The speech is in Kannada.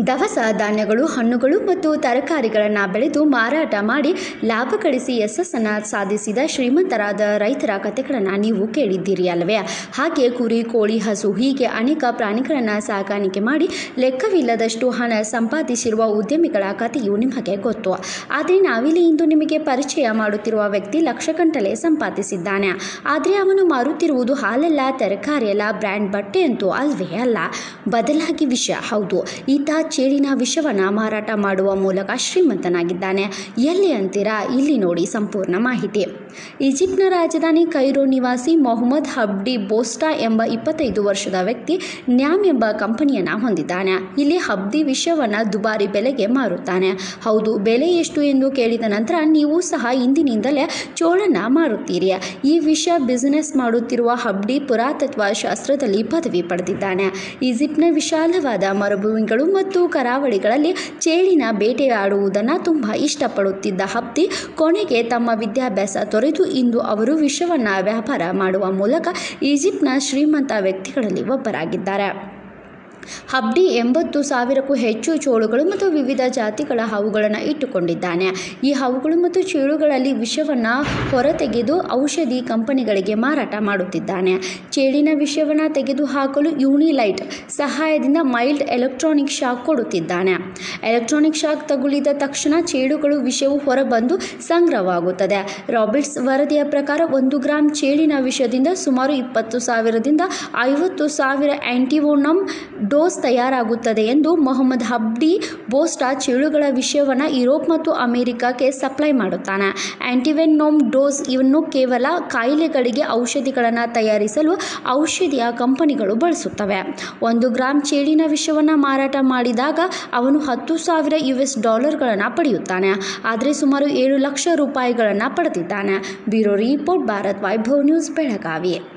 ದವಸ ಧಾನ್ಯಗಳು ಹಣ್ಣುಗಳು ಮತ್ತು ತರಕಾರಿಗಳನ್ನು ಬೆಳೆದು ಮಾರಾಟ ಮಾಡಿ ಲಾಭ ಗಳಿಸಿ ಯಶಸ್ಸನ್ನು ಸಾಧಿಸಿದ ಶ್ರೀಮಂತರಾದ ರೈತರ ಕಥೆಗಳನ್ನು ನೀವು ಕೇಳಿದ್ದೀರಿ ಅಲ್ಲವೇ ಹಾಗೆ ಕುರಿ ಕೋಳಿ ಹಸು ಹೀಗೆ ಅನೇಕ ಪ್ರಾಣಿಗಳನ್ನು ಸಾಕಾಣಿಕೆ ಮಾಡಿ ಲೆಕ್ಕವಿಲ್ಲದಷ್ಟು ಹಣ ಸಂಪಾದಿಸಿರುವ ಉದ್ಯಮಿಗಳ ಕಥೆಯು ನಿಮಗೆ ಗೊತ್ತು ಆದರೆ ನಾವಿಲ್ಲಿ ಇಂದು ನಿಮಗೆ ಪರಿಚಯ ಮಾಡುತ್ತಿರುವ ವ್ಯಕ್ತಿ ಲಕ್ಷಗಂಟಲೆ ಸಂಪಾದಿಸಿದ್ದಾನೆ ಆದರೆ ಅವನು ಮಾರುತ್ತಿರುವುದು ಹಾಲಲ್ಲ ತರಕಾರಿಯಲ್ಲ ಬ್ರ್ಯಾಂಡ್ ಬಟ್ಟೆ ಅಂತೂ ಅಲ್ವೇ ಅಲ್ಲ ಬದಲಾಗಿ ವಿಷ ಹೌದು ಈತ ಚೇಳಿನ ವಿಷವನ್ನು ಮಾರಾಟ ಮಾಡುವ ಮೂಲಕ ಶ್ರೀಮಂತನಾಗಿದ್ದಾನೆ ಎಲ್ಲಿ ಅಂತೀರಾ ಇಲ್ಲಿ ನೋಡಿ ಸಂಪೂರ್ಣ ಮಾಹಿತಿ ಈಜಿಪ್ಟ್ನ ರಾಜಧಾನಿ ಕೈರೋ ನಿವಾಸಿ ಮೊಹಮ್ಮದ್ ಹಬ್ಡಿ ಬೋಸ್ಟಾ ಎಂಬ ಇಪ್ಪತ್ತೈದು ವರ್ಷದ ವ್ಯಕ್ತಿ ನ್ಯಾಮ್ ಎಂಬ ಕಂಪನಿಯನ್ನು ಹೊಂದಿದ್ದಾನೆ ಇಲ್ಲಿ ಹಬ್ದಿ ವಿಷವನ್ನು ದುಬಾರಿ ಬೆಲೆಗೆ ಮಾರುತ್ತಾನೆ ಹೌದು ಬೆಲೆ ಎಷ್ಟು ಎಂದು ಕೇಳಿದ ನಂತರ ನೀವು ಸಹ ಇಂದಿನಿಂದಲೇ ಚೋಳನ ಮಾರುತ್ತೀರಿ ಈ ವಿಷ ಬಿಸಿನೆಸ್ ಮಾಡುತ್ತಿರುವ ಹಬ್ಡಿ ಪುರಾತತ್ವ ಶಾಸ್ತ್ರದಲ್ಲಿ ಪದವಿ ಪಡೆದಿದ್ದಾನೆ ಈಜಿಪ್ಟ್ನ ವಿಶಾಲವಾದ ಮರುಭೂಮಿಗಳು ಮತ್ತು ಕರಾವಳಿಗಳಲ್ಲಿ ಚೇಳಿನ ಬೇಟೆಯಾಡುವುದನ್ನು ತುಂಬ ಇಷ್ಟಪಡುತ್ತಿದ್ದ ಹಬ್ದಿ ಕೊನೆಗೆ ತಮ್ಮ ವಿದ್ಯಾಭ್ಯಾಸ ತೊರೆದು ಇಂದು ಅವರು ವಿಷವನ್ನು ವ್ಯಾಪಾರ ಮಾಡುವ ಮೂಲಕ ಈಜಿಪ್ಟ್ನ ಶ್ರೀಮಂತ ವ್ಯಕ್ತಿಗಳಲ್ಲಿ ಒಬ್ಬರಾಗಿದ್ದಾರೆ ಹಬ್ಡಿ ಎಂಬತ್ತು ಸಾವಿರಕ್ಕೂ ಹೆಚ್ಚು ಚೋಳುಗಳು ಮತ್ತು ವಿವಿಧ ಜಾತಿಗಳ ಹಾವುಗಳನ್ನು ಇಟ್ಟುಕೊಂಡಿದ್ದಾನೆ ಈ ಹಾವುಗಳು ಮತ್ತು ಚೇಳುಗಳಲ್ಲಿ ವಿಷವನ್ನು ಹೊರತೆಗೆದು ಔಷಧಿ ಕಂಪನಿಗಳಿಗೆ ಮಾರಾಟ ಮಾಡುತ್ತಿದ್ದಾನೆ ಚೇಳಿನ ವಿಷವನ್ನು ತೆಗೆದುಹಾಕಲು ಯೂನಿಲೈಟ್ ಸಹಾಯದಿಂದ ಮೈಲ್ಡ್ ಎಲೆಕ್ಟ್ರಾನಿಕ್ ಶಾಕ್ ಕೊಡುತ್ತಿದ್ದಾನೆ ಎಲೆಕ್ಟ್ರಾನಿಕ್ ಶಾಕ್ ತಗುಲಿದ ತಕ್ಷಣ ಚೇಳುಗಳು ವಿಷವು ಹೊರಬಂದು ಸಂಗ್ರಹವಾಗುತ್ತದೆ ರಾಬಿಟ್ಸ್ ವರದಿಯ ಪ್ರಕಾರ ಒಂದು ಗ್ರಾಂ ಚೇಳಿನ ವಿಷದಿಂದ ಸುಮಾರು ಇಪ್ಪತ್ತು ಸಾವಿರದಿಂದ ಐವತ್ತು ಸಾವಿರ ಆ್ಯಂಟಿವೋನಮ್ ಡೋಸ್ ತಯಾರಾಗುತ್ತದೆ ಎಂದು ಮೊಹಮ್ಮದ್ ಹಬ್ಡಿ ಬೋಸ್ಟಾ ಚೇಳುಗಳ ವಿಷಯವನ್ನು ಯುರೋಪ್ ಮತ್ತು ಅಮೆರಿಕಕ್ಕೆ ಸಪ್ಲೈ ಮಾಡುತ್ತಾನೆ ಆ್ಯಂಟಿವೆನ್ನೋಮ್ ಡೋಸ್ ಇವನ್ನು ಕೇವಲ ಕಾಯಿಲೆಗಳಿಗೆ ಔಷಧಿಗಳನ್ನು ತಯಾರಿಸಲು ಔಷಧಿಯ ಕಂಪನಿಗಳು ಬಳಸುತ್ತವೆ ಒಂದು ಗ್ರಾಂ ಚೇಳಿನ ವಿಷವನ್ನು ಮಾರಾಟ ಮಾಡಿದಾಗ ಅವನು ಹತ್ತು ಸಾವಿರ ಯು ಎಸ್ ಡಾಲರ್ಗಳನ್ನು ಪಡೆಯುತ್ತಾನೆ ಆದರೆ ಸುಮಾರು ಏಳು ಲಕ್ಷ ರೂಪಾಯಿಗಳನ್ನು ಪಡೆದಿದ್ದಾನೆ bureau report Bharat Vaibhav news Belagavi